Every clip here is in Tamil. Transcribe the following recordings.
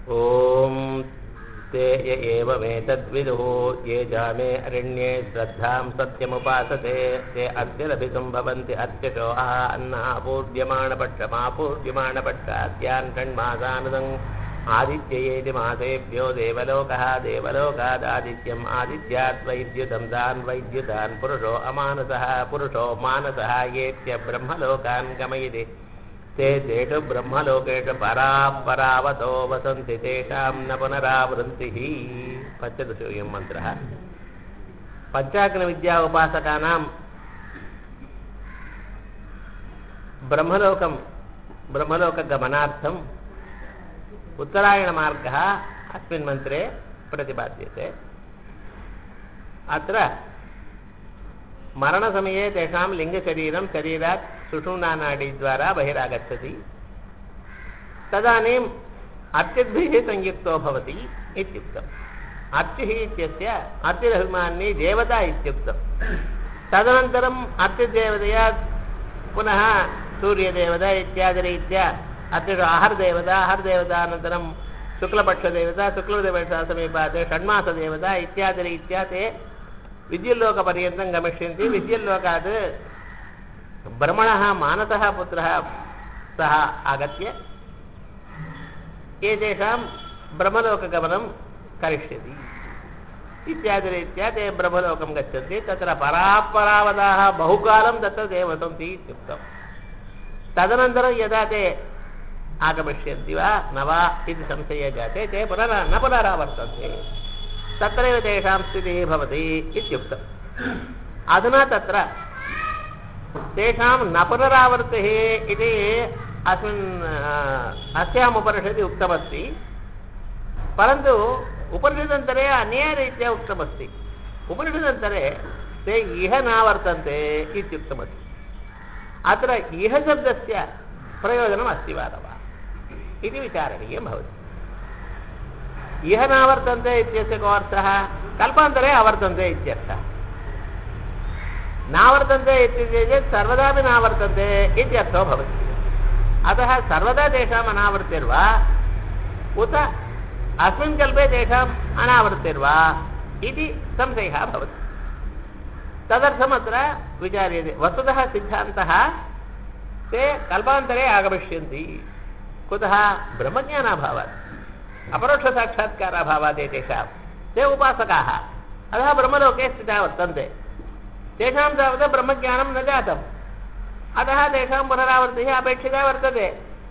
ॐ ते य एवमेतद्विदुः ये जामे अरण्ये श्रद्धां सत्यमुपासते ते अद्य लभितुं भवन्ति अत्यशो अन्नः पूर्यमाणपक्षमापूर्यमाणपक्षास्यान् षण्मासानुदम् आदित्ययेति मासेभ्यो देवलोकः देवलोकादादित्यम् आदित्यात् वैद्युतं तान् वैद्युतान् पुरुषो अमानसः पुरुषो मानसः येत्य ब्रह्मलोकान् गमयति ते तेषु ब्रह्मलोकेषु परापरावतो वसन्ति तेषां न पुनरावृत्तिः पञ्चदशोऽयं मन्त्रः पञ्चाग्नविद्या उपासकानां ब्रह्मलोकं ब्रह्मलोकगमनार्थम् उत्तरायणमार्गः अस्मिन् मन्त्रे प्रतिपाद्यते अत्र मरणसमये तेषां लिङ्गशरीरं शरीरात् सुषुम्नानाडीद्वारा बहिरागच्छति तदानीम् अर्चिद्भिः संयुक्तो भवति इत्युक्तम् अर्चिः इत्यस्य अर्चिरभिमान्ये देवता इत्युक्तं तदनन्तरम् अर्चिदेवतया पुनः सूर्यदेवता इत्यादिरीत्या अत्र आहर्देवता आहर्देवतानन्तरं शुक्लपक्षदेवता शुक्लदेवता समीपात् षण्मासदेवता इत्यादिरीत्या ते विद्युल्लोकपर्यन्तं गमिष्यन्ति विद्युल्लोकात् ब्रह्मणः मानसः पुत्रः सः आगत्य एतेषां ब्रह्मलोकगमनं करिष्यति इत्यादिरीत्या ते ब्रह्मलोकं गच्छन्ति तत्र परापरावताः बहुकालं तत्र ते वसन्ति इत्युक्तम् तदनन्तरं यदा ते आगमिष्यन्ति वा न वा इति संशये जाते ते पुनः न पुनरावर्तन्ते तत्रैव तेषां स्थितिः भवति इत्युक्तम् अधुना तत्र तेषां न पुनरावृत्तिः इति अस्मिन् अस्याम् उपनिषदि उक्तमस्ति परन्तु उपनिषदन्तरे अन्यरीत्या उक्तमस्ति उपनिषदन्तरे ते इह नावर्तन्ते इत्युक्तमस्ति अत्र इह शब्दस्य प्रयोजनम् अस्ति वा न वा इति विचारणीयं भवति इह नावर्तन्ते इत्यस्य को अर्थः कल्पान्तरे अवर्तन्ते इत्यर्थः नावर्तन्ते इत्युक्ते चेत् सर्वदापि नावर्तन्ते इत्यर्थो भवति अतः सर्वदा तेषाम् अनावृत्तिर्वा उत अस्मिन् कल्पे तेषाम् अनावृत्तिर्वा इति संशयः भवति तदर्थमत्र विचार्यते वस्तुतः सिद्धान्तः ते कल्पान्तरे आगमिष्यन्ति कुतः ब्रह्मज्ञानाभावात् अपरोक्षसाक्षात्काराभावात् तेषां ते उपासकाः अतः ब्रह्मलोके स्थिताः वर्तन्ते तेषां तावत् ब्रह्मज्ञानं न जातम् अतः तेषां पुनरावृत्तिः अपेक्षिता वर्तते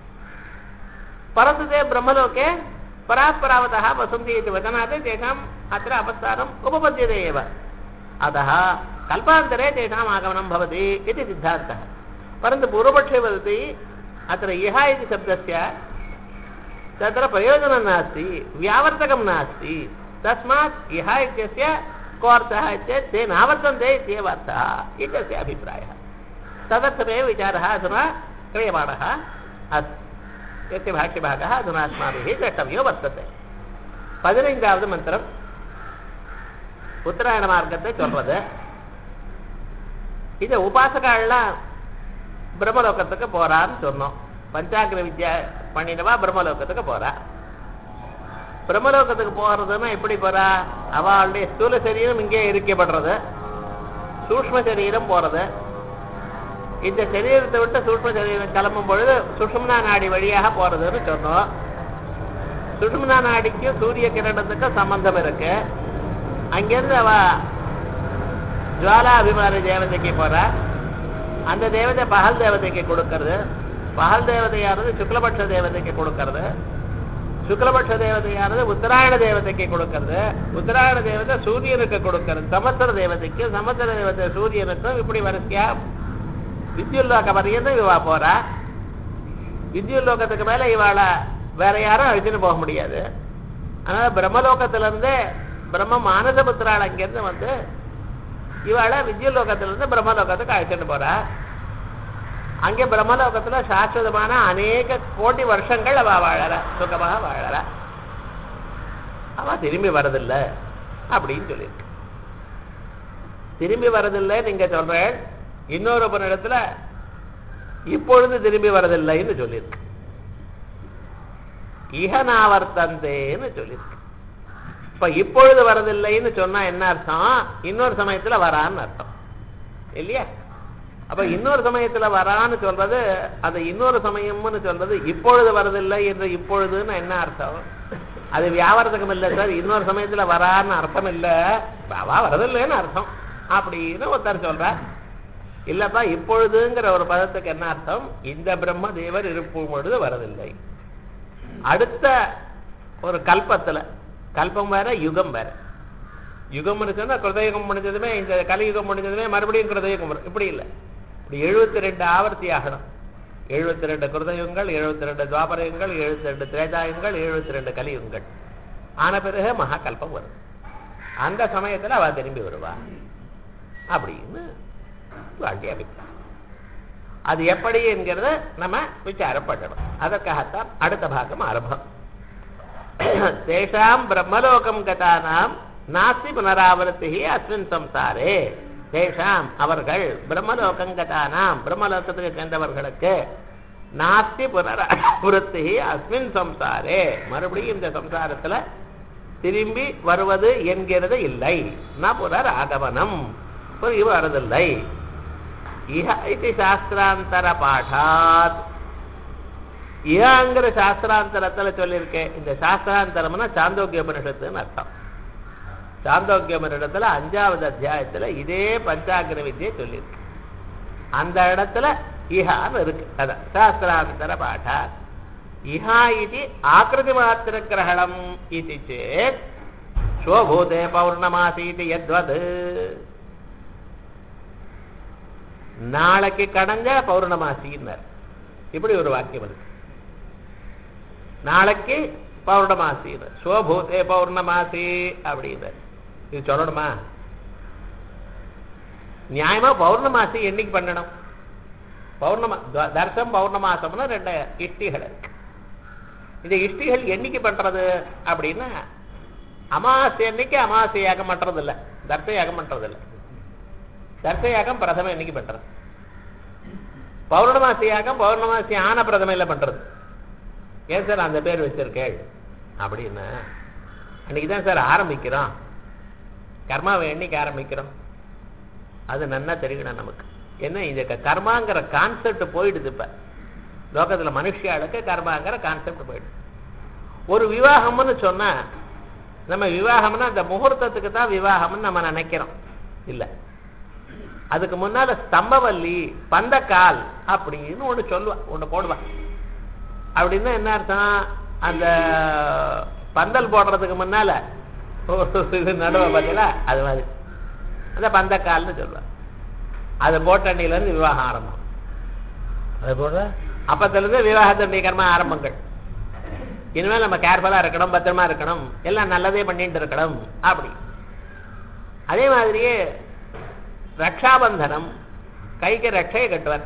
परन्तु ते ब्रह्मलोके परात्परावतः वसन्ति इति वचनात् तेषाम् अत्र अपस्थानम् उपपद्यते एव अतः कल्पान्तरे तेषाम् आगमनं भवति इति सिद्धान्तः परन्तु पूर्वपक्षे वदति अत्र इह इति शब्दस्य तत्र प्रयोजनं नास्ति व्यावर्तकं नास्ति तस्मात् इह इत्यस्य को अर्थः चेत् ते नावर्तन्ते इत्येव अर्थः इत्यस्य अभिप्रायः तदर्थमेव विचारः अधुना क्रियमाणः अस्ति यस्य भाष्यभागः अधुना अस्माभिः द्रष्टव्यो वर्तते பதினைந்தாவது மந்திரம் உத்தராயண மார்க்கத்தை சொல்றது இதை உபாசகாலாம் பிரம்மலோகத்துக்கு போறான்னு சொன்னோம் பஞ்சாக்கிர வித்யா பண்ணினவா பிரம்மலோகத்துக்கு போறா பிரம்மலோகத்துக்கு போறதுன்னா எப்படி போறா அவளுடைய ஸ்தூல சரீரம் இங்கே இருக்கப்படுறது சூக்ம சரீரம் போறது இந்த சரீரத்தை விட்டு சூக்ம சரீரம் கிளம்பும் பொழுது சுஷும்னா நாடி வழியாக போறதுன்னு சொன்னோம் சுஷும்னா நாடிக்கும் சூரிய கிரணத்துக்கும் சம்பந்தம் இருக்கு அங்கிருந்து அவ ஜுவாலா அபிமான தேவதைக்கு போறா அந்த தேவதை பகல் தேவதைக்கு கொடுக்கறது பகல் தேவதையானது சுக்லபட்ச தேவதைக்கு கொடுக்கறது சுக்லபட்ச தேவதையானது உத்தராயண தேவதைக்கு கொடுக்கறது உத்தராயண தேவதை சூரியனுக்கு கொடுக்கறது சமஸ்திர தேவதைக்கு சமஸ்திர தேவதை சூரியனுக்கும் இப்படி வரிசையா வித்யுல்லோக பரியந்தம் இவா போறா வித்யுல்லோகத்துக்கு மேல இவாளை வேற யாரும் அழிச்சுட்டு போக முடியாது அதனால பிரம்மலோகத்துல இருந்து பிரம்ம மானசபுத்திராள் அங்கிருந்து வந்து இவாளை வித்யுல்லோகத்துல இருந்து பிரம்மலோகத்துக்கு அழைச்சிட்டு போறா அங்கே பிரம்மலோகத்துல சாஸ்வதமான அநேக கோடி வருஷங்கள் அவ வாழற சுகமாக வாழற அவ திரும்பி வரதில்லை அப்படின்னு சொல்லியிருக்கு திரும்பி வரதில்லை நீங்க சொல்றேன் இன்னொரு இடத்துல இப்பொழுது திரும்பி வரதில்லைன்னு சொல்லியிருக்கு இகனாவர்த்தந்தேன்னு சொல்லியிருக்கு இப்ப இப்பொழுது வரதில்லைன்னு சொன்னா என்ன அர்த்தம் இன்னொரு சமயத்துல வரான்னு அர்த்தம் இல்லையா அப்ப இன்னொரு சமயத்துல வரான்னு சொல்றது அந்த இன்னொரு சமயம்னு சொல்றது இப்பொழுது வரதில்லை என்று இப்பொழுதுன்னு என்ன அர்த்தம் அது வியாபாரத்துக்கும் இல்லை சார் இன்னொரு சமயத்துல வரான்னு அர்த்தம் இல்ல அவா வரதில்லைன்னு அர்த்தம் அப்படின்னு ஒருத்தர் சொல்றார் இல்லப்பா இப்பொழுதுங்கிற ஒரு பதத்துக்கு என்ன அர்த்தம் இந்த பிரம்ம தேவர் இருக்கும் பொழுது வரதில்லை அடுத்த ஒரு கல்பத்துல கல்பம் வேற யுகம் வேற யுகம் சொன்னா கிருதயுகம் முடிஞ்சதுமே இந்த கலியுகம் முடிஞ்சதுமே மறுபடியும் கிருதயுகம் வரும் இப்படி இல்லை இப்படி எழுபத்தி ரெண்டு ஆவர்த்தி ஆகணும் எழுபத்தி ரெண்டு கிருதயுகங்கள் எழுபத்தி ரெண்டு துவாபரயுகங்கள் எழுபத்தி ரெண்டு திரேதாயுகங்கள் எழுபத்தி ரெண்டு கலியுகங்கள் ஆன பிறகு மகாகல்பம் வரும் அந்த சமயத்துல அவ திரும்பி வருவா அப்படின்னு வாழ்க்கை அபிப்பிராயம் அது எப்படி என்கிறத நம்ம விசாரம் பண்ணணும் அதற்காகத்தான் அடுத்த பாகம் ஆரம்பம் தேஷாம் பிரம்மலோகம் கதானாம் நாஸ்தி புனராவர்த்தி அஸ்மின் சம்சாரே தேஷாம் அவர்கள் பிரம்மலோகம் கதானாம் பிரம்மலோகத்துக்கு சென்றவர்களுக்கு நாஸ்தி புனராவருத்தி அஸ்மின் சம்சாரே மறுபடியும் இந்த சம்சாரத்துல திரும்பி வருவது என்கிறது இல்லை ந புனர் ஆகமனம் புரிய வருதில்லை இஹ இது சாஸ்திராந்தர பாடாத் இஹங்கிற சாஸ்திராந்தரத்துல சொல்லியிருக்கேன் இந்த சாஸ்திராந்தரம்னா சாந்தோக்கிய உபனிஷத்துன்னு அர்த்தம் சாந்தோக்கிய உபனிஷத்துல அஞ்சாவது அத்தியாயத்துல இதே பஞ்சாகிர வித்தியை சொல்லியிருக்கு அந்த இடத்துல இஹான்னு இருக்கு அதான் சாஸ்திராந்தர பாடாத் இஹா இது ஆக்கிருதி மாத்திர கிரகணம் இது சேத் ஸ்வபூதே பௌர்ணமாசி இது எத்வது நாளைக்கு கடஞ்ச பௌர்ணமாசின்னார் இப்படி ஒரு வாக்கியம் இருக்கு நாளைக்கு பௌர்ணமாசி ஸ்வபூதே பௌர்ணமாசி அப்படின்னு இது சொல்லணுமா நியாயமா பௌர்ணமாசி என்னைக்கு பண்ணணும் பௌர்ணமா த- தர்சம் பௌர்ணமாசம்னு ரெண்டு இஷ்டிகள் இருக்கு இந்த இஷ்டிகள் என்னைக்கு பண்றது அப்படின்னா அமாவாசை அன்னைக்கு அமாவாசை யாகம் பண்றது இல்ல தர்ச யாகம் பண்றது இல்ல தர்ச யாகம் பிரதம என்னைக்கு பண்றது பௌர்ணமாசி யாகம் பௌர்ணமாசி ஆன பிரதமையில பண்றது ஏன் சார் அந்த பேர் வச்சிருக்கேள் அப்படின்னா அன்னைக்கு தான் சார் ஆரம்பிக்கிறோம் கர்மாவை என்னைக்கு ஆரம்பிக்கிறோம் அது நன்னா தெரியணும் நமக்கு என்ன இந்த க- கர்மாங்கிற கான்செப்ட் போயிடுது இப்ப லோகத்துல மனுஷியாளுக்கு கர்மாங்கிற கான்செப்ட் போயிடுது ஒரு விவாகம்னு சொன்னா நம்ம விவாகம்னா அந்த முகூர்த்தத்துக்கு தான் விவாகம்னு நம்ம நினைக்கிறோம் இல்ல அதுக்கு முன்னால ஸ்தம்பவல்லி பந்தக்கால் அப்படின்னு ஒண்ணு சொல்லுவா ஒண்ணு போடுவா அப்படின்னா என்ன அர்த்தம் அந்த பந்தல் போடுறதுக்கு முன்னால ஒரு இது நடுவ பார்த்தீங்களா அது மாதிரி அந்த பந்தக்கால்னு சொல்லுவா அது போட்ட அன்னையில இருந்து விவாகம் ஆரம்பம் அது போல அப்பத்துல இருந்து விவாகத்தன்மை கர்ம ஆரம்பங்கள் இனிமேல் நம்ம கேர்ஃபுல்லா இருக்கணும் பத்திரமா இருக்கணும் எல்லாம் நல்லதே பண்ணிட்டு இருக்கணும் அப்படி அதே மாதிரியே ரக்ஷாபந்தனம் கைக்கு ரட்சையை கட்டுவார்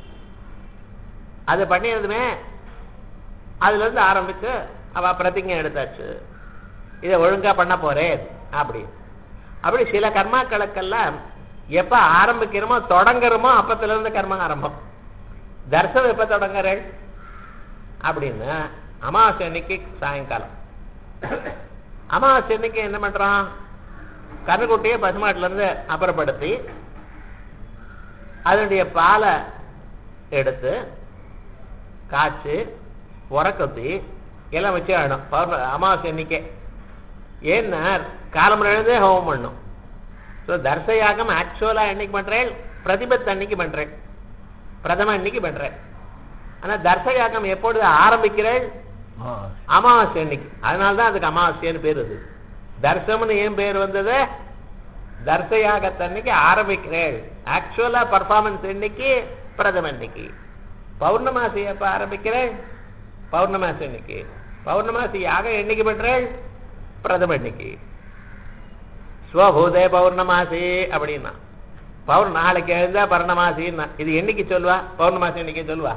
அது பண்ணியதுமே அதுல இருந்து ஆரம்பிச்சு அவ பிரதிஜை எடுத்தாச்சு இதை ஒழுங்கா பண்ண போறேன் அப்படி அப்படி சில கர்மாக்களுக்கெல்லாம் எப்ப ஆரம்பிக்கிறோமோ தொடங்குறோமோ அப்பத்துல இருந்து கர்ம ஆரம்பம் தர்சனம் எப்ப தொடங்குறேன் அப்படின்னு அமாவாசை அன்னைக்கு சாயங்காலம் அமாவாசை அன்னைக்கு என்ன பண்றோம் கருக்குட்டியை பசுமாட்டுல இருந்து அப்புறப்படுத்தி அதனுடைய பாலை எடுத்து காய்ச்சி உரக்கத்தி எல்லாம் வச்சு ஆடணும் பௌர்ண அமாவாசை அன்னைக்கே ஏன்னா காலம்பரம் எழுந்தே ஹோமம் பண்ணும் ஸோ தர்சயாகம் ஆக்சுவலா என்னைக்கு பண்றேன் பிரதிபத் அன்னைக்கு பண்றேன் பிரதம அன்னைக்கு பண்றேன் ஆனா தர்சயாகம் எப்பொழுது ஆரம்பிக்கிறேன் ஆ, அமாவாசை அன்னைக்கு அதனால தான் அதுக்கு அமாவாசைன்னு பேர் அது தர்சம்னு ஏன் பேர் வந்தது தர்சயாகத்தன்னைக்கு ஆரம்பிக்கிறேன் ஆக்சுவலா பர்ஃபார்மன்ஸ் இன்னைக்கு பிரதம அன்னைக்கு பௌர்ணமாசி எப்ப ஆரம்பிக்கிறேன் பௌர்ணமாசி அன்னைக்கு பௌர்ணமாசி யாகம் என்னைக்கு பண்றேன் பிரதம அன்னைக்கு ஸ்வபூதே பௌர்ணமாசி அப்படின்னா பௌர் நாளைக்கு எழுந்தா பௌர்ணமாசின்னா இது என்னைக்கு சொல்லுவா பௌர்ணமாசி என்னைக்கு சொல்லுவா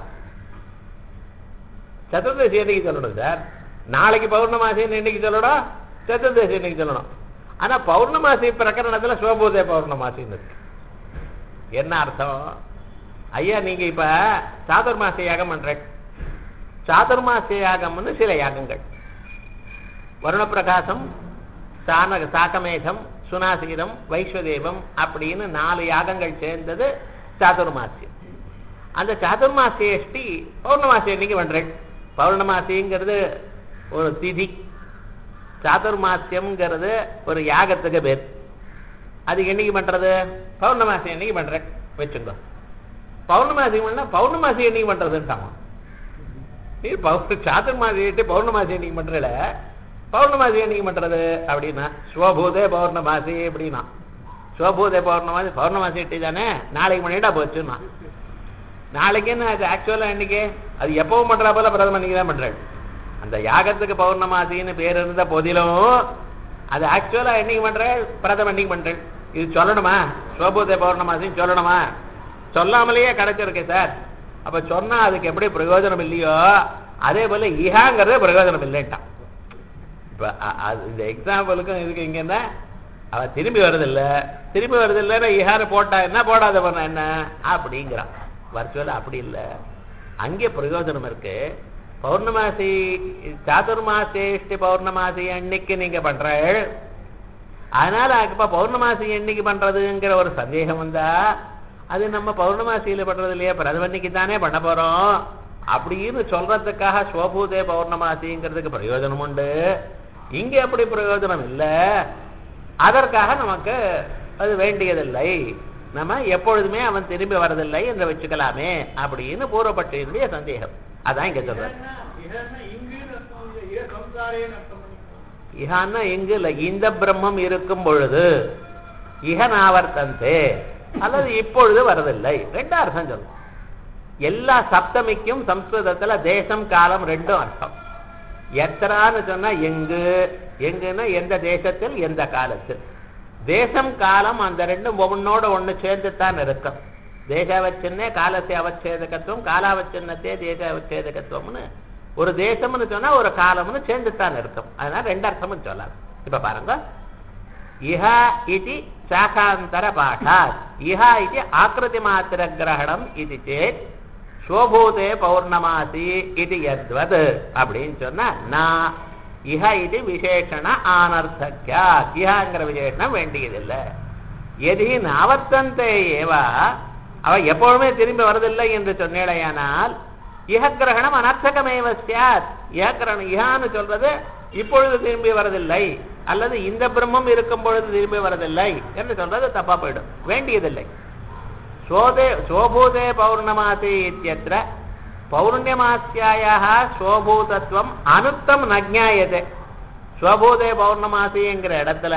சதுர்தசி என்னைக்கு சொல்லணும் சார் நாளைக்கு பௌர்ணமாசின்னு என்னைக்கு சொல்லணும் சதுர்தசி என்னைக்கு சொல்லணும் ஆனா பௌர்ணமாசி பிரகரணத்துல சிவபூதே பௌர்ணமாசின்னு இருக்கு என்ன அர்த்தம் ஐயா நீங்க இப்ப சாதுர்மாசி யாகம் பண்றேன் சாதுர்மாசிய யாகம்னு சில யாகங்கள் வருணப்பிரகாசம் சான சாக்கமேகம் சுனாசீரம் வைஸ்வதேவம் அப்படின்னு நாலு யாகங்கள் சேர்ந்தது சாதுர்மாசியம் அந்த சாதுர்மாசியஷ்டி பௌர்ணமாசி அன்னைக்கு பண்றேன் பௌர்ணமாசிங்கிறது ஒரு திதி சாதுர்மாசியம்ங்கிறது ஒரு யாகத்துக்கு பேர் அது என்னைக்கு பண்றது பௌர்ணமாசி என்னைக்கு பண்றேன் வச்சுங்க பௌர்ணமாசி பண்ணா பௌர்ணமாசி என்னைக்கு பண்றதுன்ட்டாமா நீ பௌர் சாதுர்மாசி பௌர்ணமாசி என்னைக்கு பண்றல பௌர்ணமாசி என்னைக்கு பண்றது அப்படின்னா ஸ்வபூதே பௌர்ணமாசி அப்படின்னா ஸ்வபூதே பௌர்ணமாசி பௌர்ணமாசி எட்டி தானே நாளைக்கு பண்ணிட்டா போச்சுன்னா நாளைக்கு என்ன அது ஆக்சுவலா இன்னைக்கு அது எப்பவும் பண்றா போல பிரதம அன்னைக்கு தான் பண்றாரு அந்த யாகத்துக்கு பௌர்ணமாசின்னு பேர் இருந்த போதிலும் அது ஆக்சுவலா என்னைக்கு பண்றேன் பிரதம அன்னைக்கு பண்றேன் இது சொல்லணுமா ஸ்வபூதே பௌர்ணமாசின்னு சொல்லணுமா சொல்லாமலேயே கிடைச்சிருக்கு சார் அப்ப சொன்னா அதுக்கு எப்படி பிரயோஜனம் இல்லையோ அதே போல இஹாங்கிறது பிரயோஜனம் இல்லைன்ட்டான் இப்ப அ- அது- இந்த எக்ஸாம்பிளுக்கும் இதுக்கு இங்க என்ன அவ திரும்பி வருதில்ல திரும்பி வருதில்லைன்னா இஹார போட்டா என்ன போடாத பண்ண என்ன அப்படிங்கிறான் வர்ச்சுவலா அப்படி இல்ல அங்கே பிரயோஜனம் இருக்கு பௌர்ணமாசி சாதுர்மாசேஷ்டி பௌர்ணமாசி அன்னைக்கு நீங்க பண்ற அதனால இப்ப பௌர்ணமாசி என்னைக்கு பண்றதுங்கிற ஒரு சந்தேகம் வந்தா அது நம்ம பௌர்ணமாசியில பண்றது இல்லையா பிரதமன்னைக்கு தானே பண்ண போறோம் அப்படின்னு சொல்றதுக்காக ஸ்வபூதே பௌர்ணமாசிங்கிறதுக்கு பிரயோஜனம் உண்டு இங்க அப்படி பிரயோஜனம் இல்ல அதற்காக நமக்கு அது வேண்டியதில்லை நம்ம எப்பொழுதுமே அவன் திரும்பி வரதில்லை என்று வச்சுக்கலாமே அப்படின்னு பூர்வப்பட்டினுடைய சந்தேகம் அதான் இங்க சொல்றேன் இஹான்னா எங்கு இல்ல இந்த பிரம்மம் இருக்கும் பொழுது இகனாவர்த்தந்தே அல்லது இப்பொழுது வரதில்லை ரெண்டு அர்த்தம் சொல்லும் எல்லா சப்தமிக்கும் சம்ஸ்கிருதத்துல தேசம் காலம் ரெண்டும் அர்த்தம் எத்தனான்னு சொன்னா எங்கு எங்குன்னா எந்த தேசத்தில் எந்த காலத்தில் தேசம் காலம் அந்த ரெண்டும் ஒன்னோட ஒண்ணு சேர்ந்து தான் இருக்கும் தேசாவச்சின்னே காலத்தை அவச்சேதகத்துவம் காலாவச்சின்னத்தே தேச அவச்சேதகத்துவம்னு ஒரு தேசம்னு சொன்னா ஒரு காலம்னு சேர்ந்து தான் இருக்கும் அதனால ரெண்டு அர்த்தமும் சொல்லலாம் இப்ப பாருங்க இஹ இது சாகாந்தர பாடாத் இஹ இது ஆக்கிருதி மாத்திர கிரகணம் இது சேத் சோபூதே பௌர்ணமாசி இது யத்வத் அப்படின்னு சொன்னா நான் இஹ இது விசேஷண ஆனர்த்தக்கியா இஹங்கிற விசேஷணம் வேண்டியதில்லை எதி நாவர்த்தந்தே ஏவா அவ எப்பொழுதுமே திரும்பி வரதில்லை என்று சொன்னேடையானால் இஹ கிரகணம் அனர்த்தகமேவ சியாத் இஹ கிரகணம் இஹான்னு சொல்றது இப்பொழுது திரும்பி வரதில்லை அல்லது இந்த பிரம்மம் இருக்கும் பொழுது திரும்பி வரதில்லை என்று சொல்றது தப்பா போயிடும் வேண்டியதில்லை சோதே சோபூதே பௌர்ணமாசி இத்தியத்திர பௌர்ணமாசியாயாக சோபூதத்துவம் அனுத்தம் நஜாயதே சோபூதே பௌர்ணமாசிங்கிற இடத்துல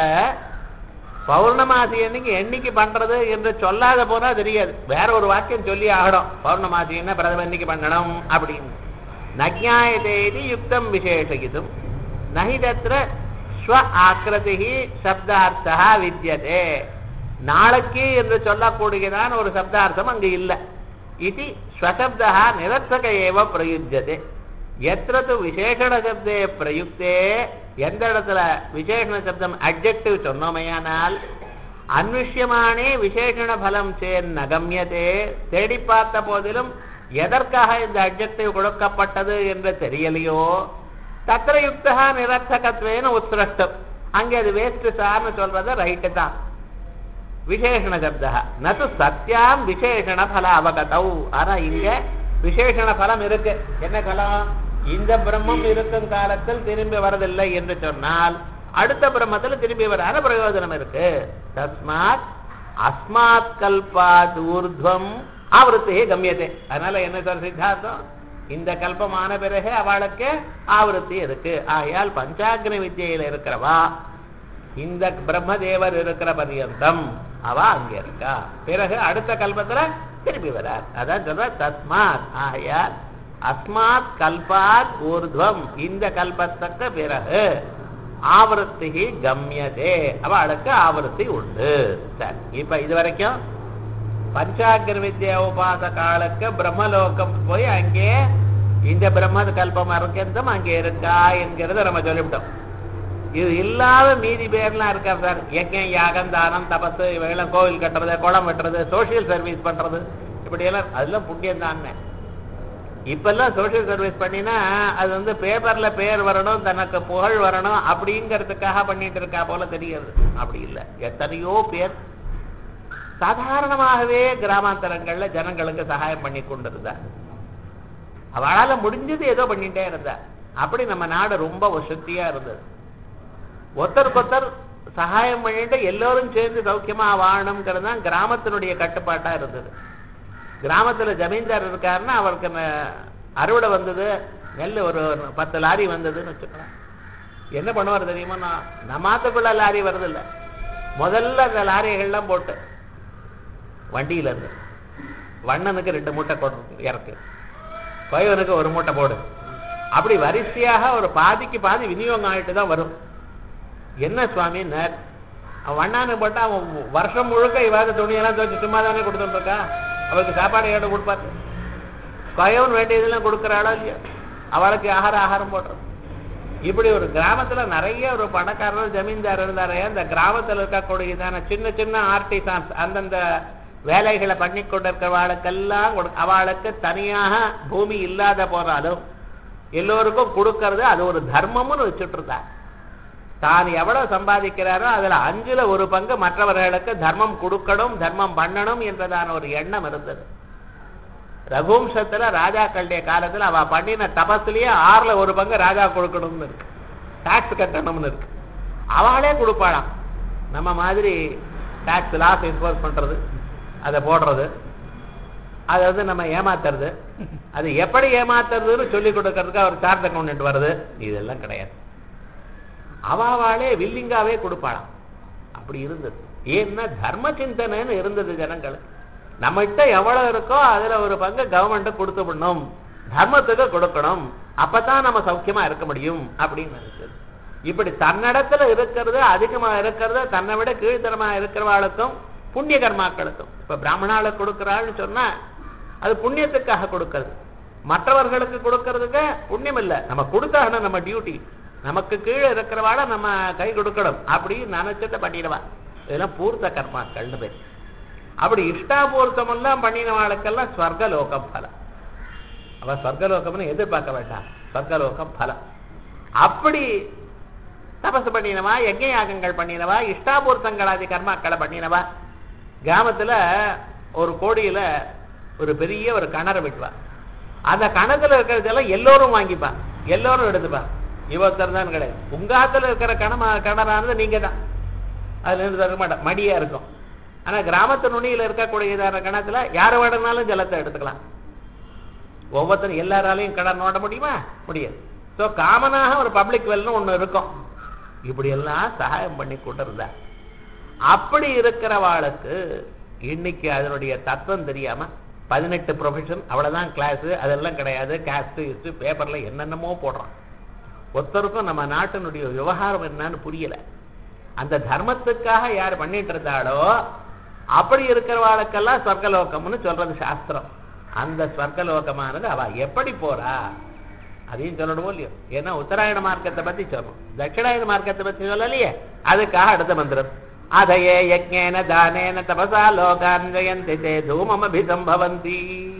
பௌர்ணமாசி அன்னைக்கு என்னைக்கு பண்றது என்று சொல்லாத போனா தெரியாது வேற ஒரு வாக்கியம் சொல்லி ஆகணும் பௌர்ணமாசி என்ன பிரதம என்னைக்கு பண்ணணும் அப்படின்னு நஜாயதே இது யுக்தம் விசேஷயிதும் நஹி தத்ர ஸ்வ ஆக்கிருதி சப்தார்த்தா வித்தியதே நாளைக்கு என்று சொல்லக்கூடியதான ஒரு சப்தார்த்தம் அங்கு இல்லை இது ஸ்வசப்தா நிரர்த்தக ஏவ பிரயுஜ்யதே எத்திர து விசேஷண சப்தே பிரயுக்தே எந்த இடத்துல விசேஷண சப்தம் அட்ஜெக்டிவ் சொன்னோமையானால் அன்விஷ்யமானே விசேஷண பலம் சேர் நகமியதே தேடி பார்த்த போதிலும் எதற்காக இந்த அட்ஜெக்டிவ் கொடுக்கப்பட்டது என்று தெரியலையோ தத்திர யுக்தா நிரர்த்தகத்வேன உத்ரஷ்டம் அங்கே அது வேஸ்ட் சார்னு சொல்றது ரைட்டு தான் விசேஷண சப்தா நது சத்தியாம் விசேஷண பல அவகதௌ ஆனா இங்க விசேஷண பலம் இருக்கு என்ன பலம் இந்த பிரம்மம் இருக்கும் காலத்தில் திரும்பி வரதில்லை என்று சொன்னால் அடுத்த பிரம்மத்தில் திரும்பி வராத பிரயோஜனம் இருக்கு தஸ்மாத் அஸ்மாத் கல்பாத் ஊர்துவம் ஆவருத்தே கம்யதே அதனால என்ன சார் சித்தாந்தம் இந்த கல்பமான பிறகு அவளுக்கு ஆவருத்தி இருக்கு ஆகையால் பஞ்சாக்னி வித்தியில இருக்கிறவா இந்த பிரம்மதேவர் இருக்கிற பர்யந்தம் அவ அங்க இருக்கா பிறகு அடுத்த கல்பத்துல திரும்பி வரார் அதான் சொல்ற தஸ்மாத் ஆகையால் அஸ்மாத் கல்பாத் ஊர்துவம் இந்த கல்பத்துக்கு பிறகு ஆவருத்தி கம்யதே அவளுக்கு ஆவருத்தி உண்டு சரி இப்ப இது வரைக்கும் பஞ்சாக்கிர வித்யா உபாசகாலுக்கு பிரம்மலோகம் போய் அங்கே இந்த பிரம்ம கல்பம் அருக்கந்தம் அங்கே இருக்கா என்கிறத நம்ம சொல்லிவிட்டோம் இது இல்லாத மீதி பேர்லாம் இருக்கா சார் யஜ்யம் யாகம் தானம் தபசு இவையெல்லாம் கோவில் கட்டுறது குளம் வெட்டுறது சோசியல் சர்வீஸ் பண்றது இப்படி எல்லாம் அதெல்லாம் புண்ணியம் தான் இப்பெல்லாம் சோஷியல் சர்வீஸ் பண்ணினா அது வந்து பேப்பர்ல பேர் வரணும் தனக்கு புகழ் வரணும் அப்படிங்கிறதுக்காக பண்ணிட்டு இருக்கா போல தெரியுது அப்படி இல்லை எத்தனையோ பேர் சாதாரணமாகவே கிராமாந்தரங்கள்ல ஜனங்களுக்கு சகாயம் பண்ணி கொண்டிருந்தா அவளால முடிஞ்சது ஏதோ பண்ணிட்டே இருந்தா அப்படி நம்ம நாடு ரொம்ப வசதியா இருந்தது ஒருத்தருக்கு ஒருத்தர் சகாயம் பண்ணிட்டு எல்லோரும் சேர்ந்து சௌக்கியமா வாழணுங்கிறது தான் கிராமத்தினுடைய கட்டுப்பாட்டா இருந்தது கிராமத்துல ஜமீன்தார் இருக்காருன்னா அவருக்கு ந- அறுவடை வந்தது நெல் ஒரு பத்து லாரி வந்ததுன்னு வச்சுக்கலாம் என்ன பண்ணுவார் தெரியுமா நான் நம்மாத்துக்குள்ள லாரி வருது இல்ல முதல்ல அந்த லாரிகள்லாம் போட்டு வண்டியில இருந்து வண்ணனுக்கு ரெண்டு மூட்டை கொடு இறக்கு பையனுக்கு ஒரு மூட்டை போடு அப்படி வரிசையாக ஒரு பாதிக்கு பாதி விநியோகம் ஆயிட்டு தான் வரும் என்ன சுவாமி அவன் வண்ணானு போட்டா அவன் வருஷம் முழுக்க இவாத துணியெல்லாம் துவச்சு சும்மா தானே கொடுத்துட்டு இருக்கா அவளுக்கு சாப்பாடு கேட்டு கொடுப்பாரு பயவன் வேண்டியதெல்லாம் கொடுக்குறாளோ இல்லையா அவளுக்கு ஆகாரம் ஆகாரம் போடுறது இப்படி ஒரு கிராமத்துல நிறைய ஒரு பணக்காரர் ஜமீன்தார் இருந்தாரே அந்த கிராமத்துல இருக்கக்கூடியதான சின்ன சின்ன ஆர்டிசான்ஸ் அந்தந்த வேலைகளை பண்ணி கொண்டிருக்கிறவாளுக்கெல்லாம் கொடு- அவளுக்கு தனியாக பூமி இல்லாத போனாலும் எல்லோருக்கும் கொடுக்கறது அது ஒரு தர்மம்னு வச்சுட்டு இருந்தா தான் எவ்வளவு சம்பாதிக்கிறாரோ அதுல அஞ்சுல ஒரு பங்கு மற்றவர்களுக்கு தர்மம் கொடுக்கணும் தர்மம் பண்ணணும் என்றதான ஒரு எண்ணம் இருந்தது ரகுவம்சத்துல ராஜாக்களுடைய காலத்துல அவ பண்ணின தபஸ்லயே ஆறுல ஒரு பங்கு ராஜா கொடுக்கணும்னு இருக்கு டாக்ஸ் கட்டணும்னு இருக்கு அவளே கொடுப்பாளாம் நம்ம மாதிரி டாக்ஸ் லாஸ் இன்போஸ் பண்றது அதை போடுறது அதை வந்து நம்ம ஏமாத்துறது அது எப்படி ஏமாத்துறதுன்னு சொல்லி கொடுக்கறதுக்கு அவர் சார்ஜ் அக்கௌண்ட் வருது இதெல்லாம் கிடையாது அவாவாளே வில்லிங்காவே கொடுப்பாளாம் அப்படி இருந்தது ஏன்னா தர்ம சிந்தனைன்னு இருந்தது ஜனங்களுக்கு நம்மகிட்ட எவ்வளவு இருக்கோ அதுல ஒரு பங்கு கவர்மெண்ட் கொடுத்து விடணும் தர்மத்துக்கு கொடுக்கணும் அப்பதான் நம்ம சௌக்கியமா இருக்க முடியும் அப்படின்னு இருக்குது இப்படி தன்னிடத்துல இருக்கிறது அதிகமா இருக்கிறது தன்னை விட கீழ்த்தரமா இருக்கிறவாளுக்கும் புண்ணிய கர்மாக்களுக்கும் இப்ப பிராமணாளுக்கு கொடுக்கிறாள்னு சொன்னா அது புண்ணியத்துக்காக கொடுக்கிறது மற்றவர்களுக்கு கொடுக்கறதுக்கு புண்ணியம் இல்ல நம்ம கொடுத்தாகணும் நம்ம டியூட்டி நமக்கு கீழே இருக்கிறவாள நம்ம கை கொடுக்கணும் அப்படின்னு நினைச்சிட்டு பண்ணிடுவா இதெல்லாம் பூர்த்த கர்மாக்கள்னு பேர் அப்படி இஷ்டாபூர்த்தம் எல்லாம் பண்ணினவாளுக்கெல்லாம் ஸ்வர்கலோகம் பலம் அவ ஸ்வர்கலோகம்னு எதிர்பார்க்க வேண்டாம் ஸ்வர்கலோகம் பலம் அப்படி தபசு பண்ணினவா யஜ்ஞ யாகங்கள் பண்ணினவா இஷ்டாபூர்த்தங்களாதி கர்மாக்களை பண்ணினவா கிராமத்துல ஒரு கோடியில ஒரு பெரிய ஒரு கிணறு விட்டுவா அந்த கணத்துல இருக்கிறதெல்லாம் எல்லோரும் வாங்கிப்பா எல்லோரும் எடுத்துப்பா இவத்தர் தான் கிடையாது உங்க ஆத்துல இருக்கிற கணமா கிணறானது நீங்க தான் அதுல இருந்து தர மாட்டோம் மடியா இருக்கும் ஆனா கிராமத்து நுனியில இருக்கக்கூடியதான கிணத்துல யார் வேணும்னாலும் ஜலத்தை எடுத்துக்கலாம் ஒவ்வொருத்தரும் எல்லாராலையும் கிணறு நோண்ட முடியுமா முடியாது ஸோ காமனாக ஒரு பப்ளிக் வெல்னு ஒண்ணு இருக்கும் இப்படி எல்லாம் சகாயம் பண்ணி கொண்டு இருந்தா அப்படி இருக்கிறவாளுக்கு இன்னைக்கு அதனுடைய தத்துவம் தெரியாம பதினெட்டு ப்ரொஃபஷன் அவ்வளவுதான் கிளாஸ் அதெல்லாம் கிடையாது கேஸ்ட் இஸ்ட் பேப்பர்ல என்னென்னமோ போடுறான் ஒருத்தருக்கும் நம்ம நாட்டினுடைய விவகாரம் என்னன்னு புரியல அந்த தர்மத்துக்காக யார் பண்ணிட்டு இருந்தாளோ அப்படி இருக்கிறவாளுக்கெல்லாம் சொர்க்கலோகம்னு சொல்றது சாஸ்திரம் அந்த சொர்க்கலோகமானது அவ எப்படி போறா அதையும் சொல்லணுமோ இல்லையோ ஏன்னா உத்தராயண மார்க்கத்தை பத்தி சொல்லணும் தட்சிணாயன மார்க்கத்தை பத்தி சொல்லலையே அதுக்காக அடுத்த மந்திரம் அதயே யஜ்ஞேன தானேன தபசா லோகான் ஜெயந்தி தே தூமமபிசம்பவந்தி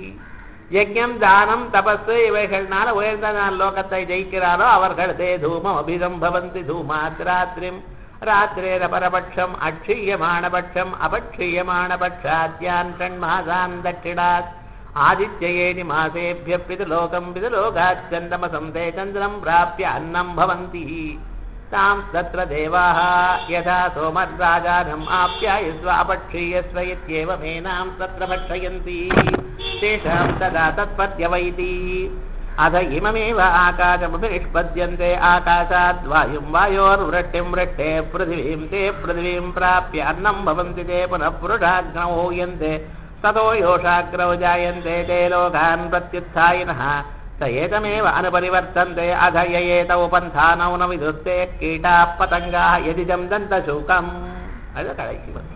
யஜ்ஞம் தானம் தபஸ் இவைகள்னால உயர்ந்த நான் லோகத்தை ஜெயிக்கிறாரோ அவர்கள் தே தூமம் அபிசம்பவந்தி தூமாத் ராத்திரிம் ராத்திரேர பரபட்சம் அக்ஷீயமானபட்சம் அபக்ஷீயமானபட்சாத்யான் ஷண்மாசான் தட்சிணாத் ஆதித்யேனி மாசேभ्य பிதலோகம் பிதலோகாச்சந்தமசம் தே சந்திரம் பிராப்ய அன்னம் பவந்தி தாம் தத்ர தேவாः யதா சோமர்ராஜானம் ஆப்யாயஸ்வ அபக்ஷீயஸ்வ இत्येवमेनां तत्र भक्षयन्ति तेषां तदा तत्पद्यवैति अथ इममेव आकाशमपि निष्पद्यन्ते आकाशात् वायुं वायोर्वृष्टिं वृष्टे पृथिवीं ते पृथिवीं प्राप्य अन्नं भवन्ति ते पुनः पुरुषाग्नौ हूयन्ते ततो योषाग्रौ जायन्ते ते लोकान् प्रत्युत्थायिनः स एतमेव अनुपरिवर्तन्ते अध य एतौ पन्थानौ न विदुत्ते कीटाः पतङ्गाः यदिदं दन्तशूकम् அது கடைசி வந்து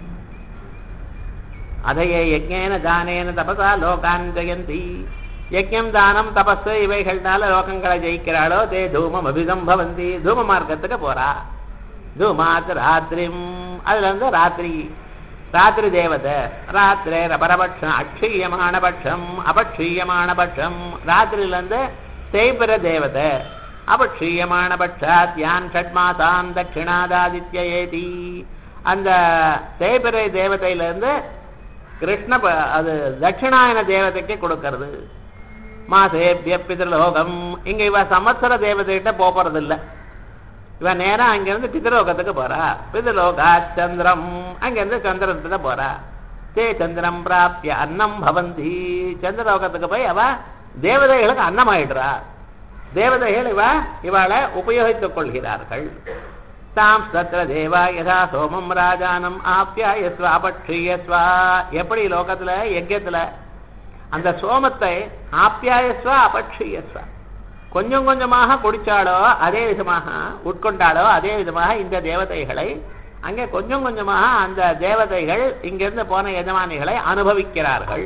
அதையே யஜ்ஞேன தானேன தபசா லோகான் ஜெயந்தி யஜ்ஞம் தானம் தபஸ் இவைகள்னால லோகங்களை ஜெயிக்கிறாளோ தே தூமம் அபிசம்பவந்தி தூம மார்க்கத்துக்கு போறா தூமாத் ராத்திரிம் அதுல இருந்து ராத்திரி ராத்திரி தேவதை ராத்திரேர பரபட்சம் அக்ஷீயமான பட்சம் அபக்ஷீயமான பட்சம் ராத்திரியிலேருந்து தேய்பிர தேவதை அபக்ஷீயமான பட்சாத் யான் ஷட்மாசான் தட்சிணாதாதித்ய ஏதி அந்த தேய்பிரை தேவதையிலேருந்து கிருஷ்ண ப- அது தட்சிணாயன தேவதைக்கு கொடுக்கறது மாசேபிய பிதிர்லோகம் இங்க இவ சமத்சர தேவதைகிட்ட போறது இல்ல இவ நேரா அங்கிருந்து பிதிர்லோகத்துக்கு போறா பிதிர்லோகா சந்திரம் அங்கிருந்து சந்திரத்துக்கு தான் போறா தே சந்திரம் பிராப்திய அன்னம் பவந்தி சந்திரலோகத்துக்கு போய் அவ தேவதைகளுக்கு அன்னம் ஆயிடுறா தேவதைகள் இவ இவளை உபயோகித்துக் கொள்கிறார்கள் தாம் தத்ர தேவா யதா சோமம் ராஜானம் ஆப்யாயஸ்வ அபக்ஷியஸ்வா எப்படி லோகத்துல யஜ்யத்துல அந்த சோமத்தை ஆப்யாயஸ்வ அபக்ஷியஸ்வ கொஞ்சம் கொஞ்சமாக குடிச்சாலோ அதே விதமாக உட்கொண்டாலோ அதே விதமாக இந்த தேவதைகளை அங்கே கொஞ்சம் கொஞ்சமாக அந்த தேவதைகள் இங்கிருந்து போன எஜமானிகளை அனுபவிக்கிறார்கள்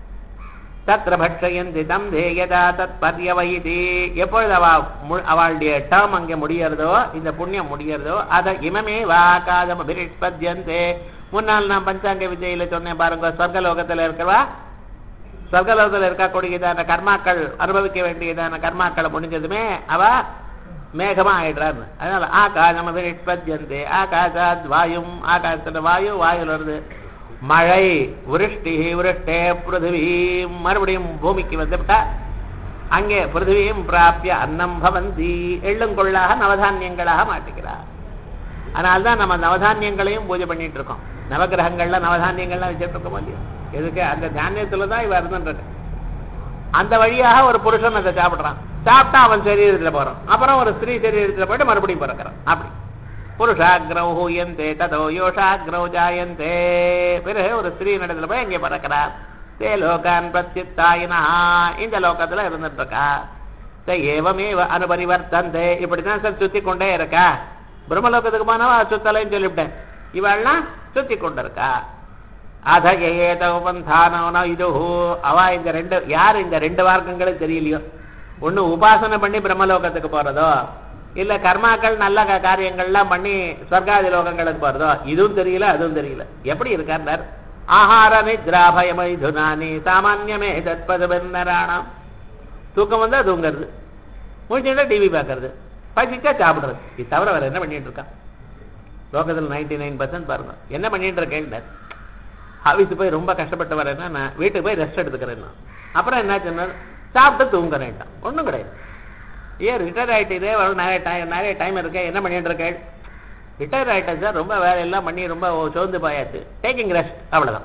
தத்ர பட்சயந்தி தம் தேயதா தத் பர்யவயிதி எப்பொழுது அவ மு- அவளுடைய டேர்ம் அங்கே முடியறதோ இந்த புண்ணியம் முடியறதோ அத இமமே வா காதம் அபிரிஷ்பத்யந்தே முன்னால் நான் பஞ்சாங்க விஜயில சொன்னேன் பாருங்க சொர்க்கலோகத்துல இருக்கிறவா சொர்க்கலோகத்தில் இருக்கக்கூடியதான கர்மாக்கள் அனுபவிக்க வேண்டியதான கர்மாக்களை முடிஞ்சதுமே அவ மேகமா ஆயிடுறாரு அதனால ஆகாசம் அபிரிஷ்பத்யந்தே ஆகாசாத் வாயும் ஆகாசத்துல வாயு வாயுல இருந்து மழை விருஷ்டி விருஷ்டே பிருத்திவி மறுபடியும் பூமிக்கு வந்துவிட்டா அங்கே பிருத்திவியும் பிராப்பிய அன்னம் பவந்தி எள்ளுங்கொள்ளாக நவதானியங்களாக மாட்டுகிறார் அதனால்தான் நம்ம நவதானியங்களையும் பூஜை பண்ணிட்டு இருக்கோம் நவகிரகங்கள்ல நவதானியங்கள்லாம் வச்சுட்டு இருக்கோம் இல்லையா எதுக்கு அந்த தானியத்துல தான் இவ இருந்துருக்கு அந்த வழியாக ஒரு புருஷன் அதை சாப்பிடுறான் சாப்பிட்டா அவன் சரீரத்துல போறான் அப்புறம் ஒரு ஸ்திரீ சரீரத்துல போயிட்டு மறுபடியும் பிறக்கிறான் அப்படி புருஷாகிரௌ ஹூயந்தே ததோ யோஷாகிரௌ ஜாயந்தே பிறகு ஒரு ஸ்திரீ நடத்துல போய் அங்கே பிறக்கிறார் தே லோகான் பிரத்யுத்தாயினா இந்த லோகத்துல இருந்துட்டு இருக்கா தே ஏவமேவ அனுபரிவர்த்தந்தே இப்படிதான் சார் சுத்தி கொண்டே இருக்கா பிரம்மலோகத்துக்கு போனவா சுத்தலைன்னு சொல்லிவிட்டேன் இவள்லாம் சுத்தி கொண்டிருக்கா அத ஏத உபந்தானவனோ இது அவ இந்த ரெண்டு யார் இந்த ரெண்டு மார்க்கங்களும் தெரியலையோ ஒண்ணு உபாசனை பண்ணி பிரம்மலோகத்துக்கு போறதோ இல்ல கர்மாக்கள் நல்ல க- காரியங்கள்லாம் பண்ணி ஸ்வர்காதி லோகங்களுக்கு போறதோ இதுவும் தெரியல அதுவும் தெரியல எப்படி இருக்கார் ஆஹார நித்ராபயமைதுனானி சாமான்யமே தத்பதபென்னராணாம் தூக்கம் வந்தா தூங்குறது முடிச்சுட்டா டிவி பார்க்கறது பசிச்சா சாப்பிடுறது இது தவிர வேற என்ன பண்ணிட்டு இருக்கான் லோகத்தில் நைன்டி நைன் பர்சன்ட் பாருங்க என்ன பண்ணிட்டு இருக்கேன் ஆஃபீஸு போய் ரொம்ப கஷ்டப்பட்டு வரேன்னா நான் வீட்டுக்கு போய் ரெஸ்ட் எடுத்துக்கிறேன் நான். அப்புறம் என்ன சொன்னார் சாப்பிட்டு தூங்குறேன்ட்டான் ஒன்றும் கிடையாது ஏன் ரிட்டையர் ஆகிட்டே வரும் நிறைய டைம் நிறைய டைம் இருக்கேன் என்ன பண்ணிட்டு இருக்கேன் ரிட்டையர் ஆகிட்டேன் சார் ரொம்ப வேலையெல்லாம் பண்ணி ரொம்ப சோர்ந்து போயாச்சு டேக்கிங் ரெஸ்ட் அவ்வளவுதான்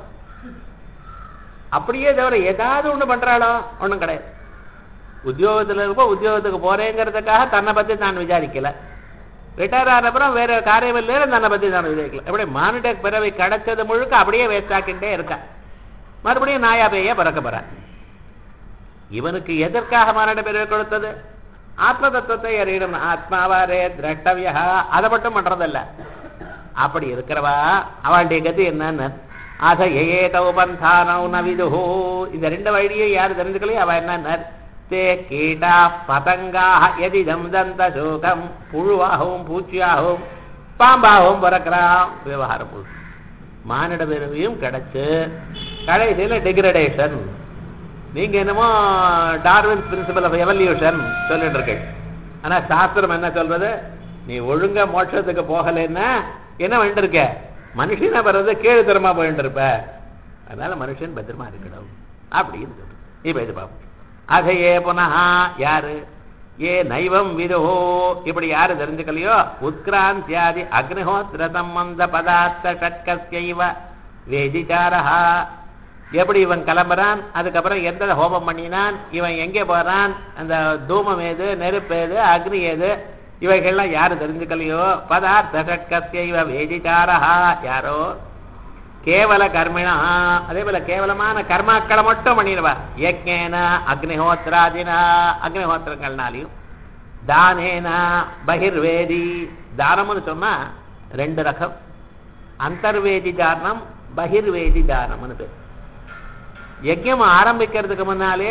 அப்படியே தவிர ஏதாவது ஒண்ணு பண்றாளோ ஒண்ணும் கிடையாது உத்தியோகத்துல இருப்போ உத்தியோகத்துக்கு போறேங்கிறதுக்காக தன்னை பத்தி நான் விசாரிக்கல ரிட்டையர் ஆனப்புறம் வேற காரியம் இல்லைன்னு தன்னை பத்தி நான் விசாரிக்கல எப்படி மானிட்டர் பிறவை கிடைச்சது முழுக்க அப்படியே வேஸ்ட் ஆக்கிட்டே இருக்கா மறுபடியும் நாயா பேய பிறக்க போறான் இவனுக்கு எதற்காக மானிட பிறவை கொடுத்தது ஆத்ம தத்துவத்தை அறியணும் ஆத்மாவாரே திரஷ்டவியா அதை மட்டும் பண்றதில்ல அப்படி இருக்கிறவா அவளுடைய கதி என்னன்னு அத ஏத உபந்தானவ் நவிதுஹோ இந்த ரெண்டு வழியும் யாரு தெரிஞ்சுக்கலையும் அவ என்ன தே கீட்டா பதங்காக எதிதம் தந்த சோகம் புழுவாகவும் பூச்சியாகவும் பாம்பாகவும் பிறக்கிறான் விவகாரம் புழு மானிட பிறவியும் கிடைச்சு கடைசியில டிகிரடேஷன் நீங்க என்னமோ டார்வின் பிரின்சிபல் ஆஃப் எவல்யூஷன் சொல்லிட்டு இருக்கீங்க ஆனா சாஸ்திரம் என்ன சொல்றது நீ ஒழுங்கா மோட்சத்துக்கு போகலைன்னா என்ன பண்ணிட்டு இருக்க மனுஷனா வர்றது கீழே தரமா போயிட்டு இருப்ப அதனால மனுஷன் பத்திரமா இருக்கணும் அப்படின்னு சொல்றது இப்ப இது பார்ப்போம் அதையே புனகா யாரு ஏ நைவம் விதுஹோ இப்படி யாரு தெரிஞ்சுக்கலையோ உத்கிராந்தியாதி அக்னிஹோத்திர சம்பந்த பதார்த்த ஷட்கஸ்யைவ வேதிச்சாரஹா எப்படி இவன் கிளம்புறான் அதுக்கப்புறம் எந்த ஹோமம் பண்ணினான் இவன் எங்கே போறான் அந்த தூமம் ஏது நெருப்பு ஏது அக்னி ஏது இவைகள்லாம் யாரு தெரிஞ்சுக்கலையோ பதார்த்த ஷட்கஸ்யைவ வேதிச்சாரஹா யாரோ கேவல கர்மிணா அதே போல கேவலமான கர்மாக்களை மட்டும் பண்ணிடுவா யஜ்ஞேன அக்னிஹோத்திராதினா அக்னிஹோத்திரங்கள்னாலையும் தானேனா பகிர்வேதி தானம்னு சொன்னா ரெண்டு ரகம் அந்தர்வேதி தானம் பகிர்வேதி தானம்னு பேர் யஜ்யம் ஆரம்பிக்கிறதுக்கு முன்னாலே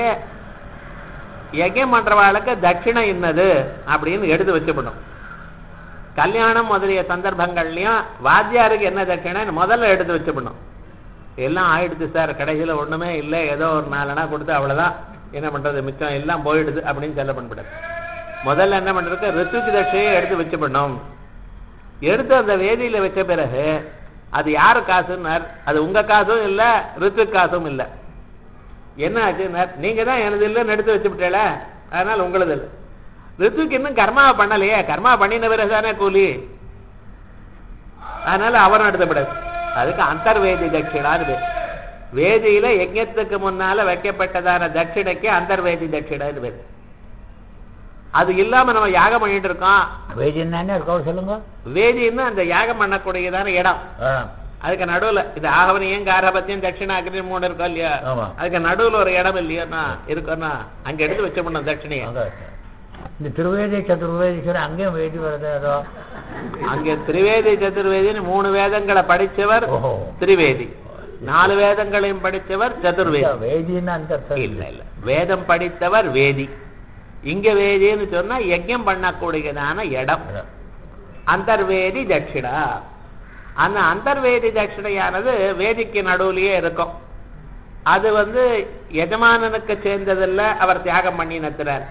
யஜ்யம் பண்றவாளுக்கு தட்சிணை என்னது அப்படின்னு எடுத்து வச்சுப்படும் கல்யாணம் முதலிய சந்தர்ப்பங்கள்லயும் வாத்தியாருக்கு என்ன தட்சிணைன்னு முதல்ல எடுத்து வச்சுப்படணும் எல்லாம் ஆயிடுச்சு சார் கடைசியில ஒண்ணுமே இல்லை ஏதோ ஒரு நாலனா கொடுத்து அவ்வளவுதான் என்ன பண்றது மிச்சம் எல்லாம் போயிடுது அப்படின்னு சொல்ல பண்ணக்கூடாது முதல்ல என்ன பண்றது ரித்துக்கு தட்சையை எடுத்து வச்சு பண்ணோம் எடுத்து அந்த வேதியில வச்ச பிறகு அது யாரு காசுன்னார் அது உங்க காசும் இல்ல ரித்து காசும் இல்ல என்ன ஆச்சுன்னார் நீங்க தான் எனது இல்லைன்னு எடுத்து வச்சு விட்டேல அதனால உங்களது இல்லை ரித்துக்கு இன்னும் கர்மாவை பண்ணலையே கர்மா பண்ணின பிறகு தானே கூலி அதனால அவரும் எடுத்தப்படாது அதுக்கு அந்தர்வேதி தட்சிணான்னு பேர் வேதியில யஜ்ஞத்துக்கு முன்னால வைக்கப்பட்டதான தட்சிணைக்கு அந்தர்வேதி தட்சிணைன்னு பேர் அது இல்லாம நம்ம யாகம் பண்ணிட்டு இருக்கோம் வேதி என்னன்னு இருக்கோ சொல்லுங்க வேதின்னு அந்த யாகம் பண்ணக்கூடியதான இடம் ஆ, அதுக்கு நடுவுல இது ஆகவனியம் காரபத்தியம் தட்சிணாகிரி மூணு இருக்கோம் இல்லையா ஆமா அதுக்கு நடுவுல ஒரு இடம் இல்லையோண்ணா இருக்கோண்ணா அங்க எடுத்து வச்ச பண்ணோம் தட்சிணையை அங்க இருக்கு. இந்த திருவேதி சதுர்வேதீஸ்வரர் அங்கேயும் வேதி வருது ஏதோ அங்க திரிவேதி சதுர்வேதின்னு மூணு வேதங்களை படிச்சவர் ஓஹோ திரிவேதி நாலு வேதங்களையும் படிச்சவர் சதுர்வேதி வேதின்னு அந்த அர்த்தம் இல்ல இல்ல வேதம் படித்தவர் வேதி இங்க வேதின்னு சொன்னா யஜ்ஞம் பண்ணக்கூடியதான இடம் அந்தர்வேதி தட்சிணா அந்த அந்தர்வேதி தட்சிணையானது வேதிக்கு நடுவுலயே இருக்கும் அது வந்து எஜமானனுக்கு சேர்ந்ததில்ல அவர் தியாகம் பண்ணினத்தினார்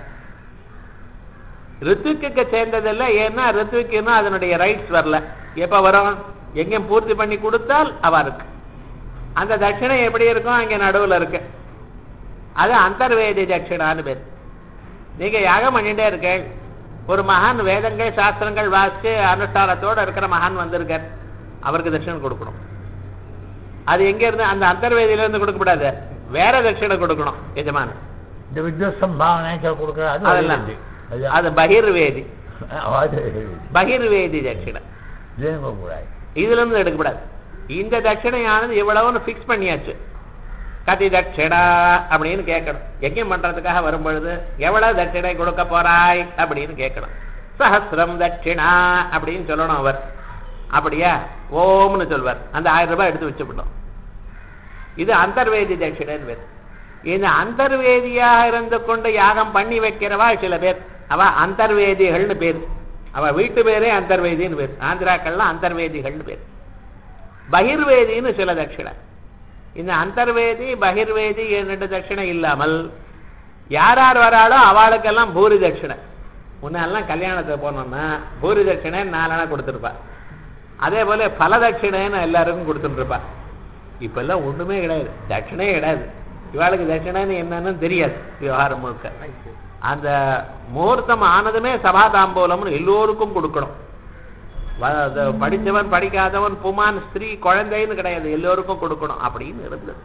ரித்துக்கு சேர்ந்ததில்ல ஏன்னா ரித்துக்கு இன்னும் அதனுடைய ரைட்ஸ் வரல எப்ப வரும் எங்கேயும் பூர்த்தி பண்ணி கொடுத்தால் அவருக்கு அந்த தட்சிணை எப்படி இருக்கும் அங்க நடுவுல இருக்கு அது அந்தர்வேதி தட்சிணான்னு பேர் நீங்க யாகம் பண்ணிட்டே இருக்க ஒரு மகான் வேதங்கள் சாஸ்திரங்கள் வாசிச்சு அனுஷ்டானத்தோட இருக்கிற மகான் வந்திருக்கார் அவருக்கு தட்சிணை கொடுக்கணும் அது எங்க இருந்து அந்த அந்தர்வேதியில இருந்து கொடுக்கக்கூடாது வேற தட்சிணை கொடுக்கணும் எஜமான இந்த வித்வத் சம்பாவனை சொல்ல கொடுக்குற அது அதெல்லாம் வேதி. அது அது பகிர்வேதி அது பகிர்வேதி தட்சிணை இதுன்னு கொடுக்கக்கூடாது இதுல இருந்து எடுக்கக்கூடாது இந்த தட்சிணையானது இவ்வளவுன்னு ஃபிக்ஸ் பண்ணியாச்சு கதி தட்சிணா அப்படின்னு கேட்கணும் யஜ்யம் பண்றதுக்காக வரும் பொழுது எவ்வளவு தட்சிணை கொடுக்க போறாய் அப்படின்னு கேட்கணும் சஹசிரம் தட்சிணா அப்படின்னு சொல்லணும் அவர் அப்படியா ஓம்னு சொல்வார் அந்த ஆயிரம் ரூபாய் எடுத்து வச்சுவிட்டோம் இது அந்தர்வேதி தட்சிணைன்னு பேர் இந்த அந்தர்வேதியாக இருந்து கொண்டு யாகம் பண்ணி வைக்கிறவா சில பேர் அவ அந்தர்வேதிகள்னு பேர் அவ வீட்டு பேரே அந்தர்வேதின்னு பேர் ஆந்திராக்கள்லாம் அந்தர்வேதிகள்னு பேர் பகிர்வேதின்னு சில தட்சிணை இந்த அந்தர்வேதி பகிர்வேதி ரெண்டு தட்சிணை இல்லாமல் யார் யார் வராளோ அவளுக்கெல்லாம் பூரி தட்சிணை முன்னெல்லாம் கல்யாணத்துக்கு போனோம்னா பூரி தட்சிணை நாலனா கொடுத்துருப்பா அதே போல பல தட்சிணைன்னு எல்லாருக்கும் கொடுத்துட்டுருப்பா இப்ப எல்லாம் ஒண்ணுமே கிடையாது தட்சிணையே கிடையாது இவாளுக்கு தட்சிணைன்னு என்னன்னு தெரியாது விவகாரம் முழுக்க அந்த முகூர்த்தம் ஆனதுமே சபா தாம்பூலம்னு எல்லோருக்கும் கொடுக்கணும் வ- அது படிச்சவன் படிக்காதவன் புமான் ஸ்திரீ குழந்தைன்னு கிடையாது எல்லோருக்கும் கொடுக்கணும் அப்படின்னு இருந்தது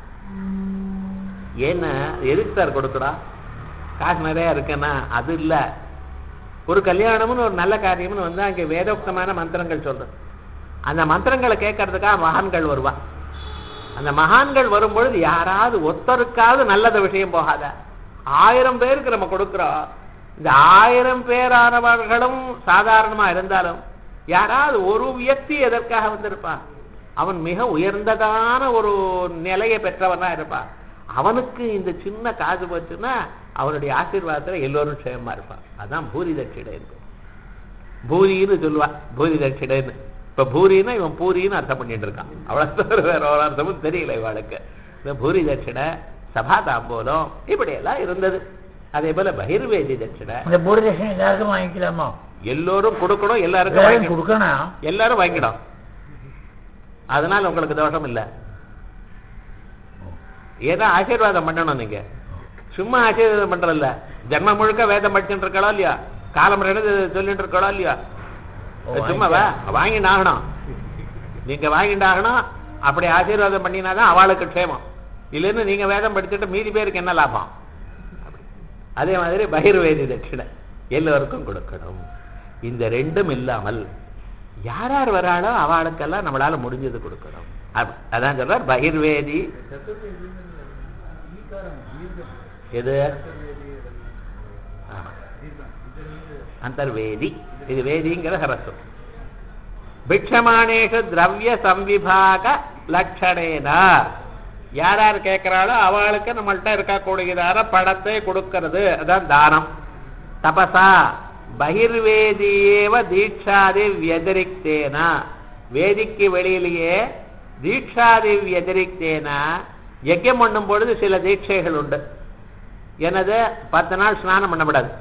ஏன்னா எதுக்கு சார் கொடுக்கணும் காசு நிறைய இருக்குன்னா அது இல்ல ஒரு கல்யாணம்னு ஒரு நல்ல காரியம்னு வந்து அங்கே வேதோக்தமான மந்திரங்கள் சொல்றது அந்த மந்திரங்களை கேட்கறதுக்காக மகான்கள் வருவா அந்த மகான்கள் வரும்பொழுது யாராவது ஒருத்தருக்காவது நல்லத விஷயம் போகாத ஆயிரம் பேருக்கு நம்ம கொடுக்கிறோம் இந்த ஆயிரம் பேரானவர்களும் சாதாரணமா இருந்தாலும் யாராவது ஒரு வியக்தி எதற்காக வந்திருப்பான் அவன் மிக உயர்ந்ததான ஒரு நிலையை பெற்றவனா இருப்பான் அவனுக்கு இந்த சின்ன காசு போச்சுன்னா அவனுடைய ஆசீர்வாதத்துல எல்லோரும் க்ஷேமமா இருப்பான் அதான் பூரி தட்சிடை பூரின்னு சொல்லுவா பூரி தட்சிடைன்னு இப்ப பூரின்னா இவன் பூரின்னு அர்த்தம் பண்ணிட்டு இருக்கான் அவ்வளவு தவிர வேற ஒரு அர்த்தமும் தெரியல இவளுக்கு இந்த பூரி தட்சிணை சபா தாம்பூலம் இப்படி எல்லாம் இருந்தது அதே போல பகிர்வேதி தட்சிணை இந்த பூரதட்சணை எல்லாருக்கும் வாங்கிக்கலாமா எல்லோரும் கொடுக்கணும் எல்லாருக்கும் எல்லாரும் வாங்கிக்கணும். கொடுக்கணும் எல்லாரும் வாங்கிடும் அதனால உங்களுக்கு தோஷம் இல்ல ஏதோ ஆசீர்வாதம் பண்ணணும் நீங்க சும்மா ஆசீர்வாதம் பண்றதில்ல ஜென்மம் முழுக்க வேதம் படிச்சுட்டு இருக்கலாம் இல்லையா காலம் ரெண்டு சொல்லிட்டு இருக்கலாம் இல்லையா ஓ, சும்மாவா வாங்கிட்டு ஆகணும் நீங்க வாங்கிட்டு ஆகணும் அப்படி ஆசீர்வாதம் பண்ணினாதான் அவளுக்கு க்ஷேமம் இல்லைன்னு நீங்க வேதம் படிச்சுட்டு மீதி பேருக்கு என்ன லாபம் அதே மாதிரி பகிர்வேதி தட்சிணை எல்லோருக்கும் கொடுக்கணும் இந்த ரெண்டும் இல்லாமல் யார் யார் வராளோ அவளுக்கெல்லாம் நம்மளால முடிஞ்சது கொடுக்கணும் அப்- அதான் சொல்றார் பகிர்வேதி எது ஆமா. அந்தர்வேதி இது வேதிங்கிற ஹரஸ்வம் பிக்ஷமானேஷு திரவிய சம்விபாக லட்சணேனா யார் யார் கேட்கிறாளோ அவளுக்கு நம்மள்ட்ட இருக்கக்கூடியதான படத்தை கொடுக்கிறது அதான் தானம் தபசா பகிர்வேதியேவ தீட்சாதி வியதிரிக்தேனா வேதிக்கு வெளியிலேயே தீட்சாதி வதிரிக்தேன யஜ்யம் பண்ணும் பொழுது சில தீட்சைகள் உண்டு எனது பத்து நாள் ஸ்நானம் பண்ணக்கூடாது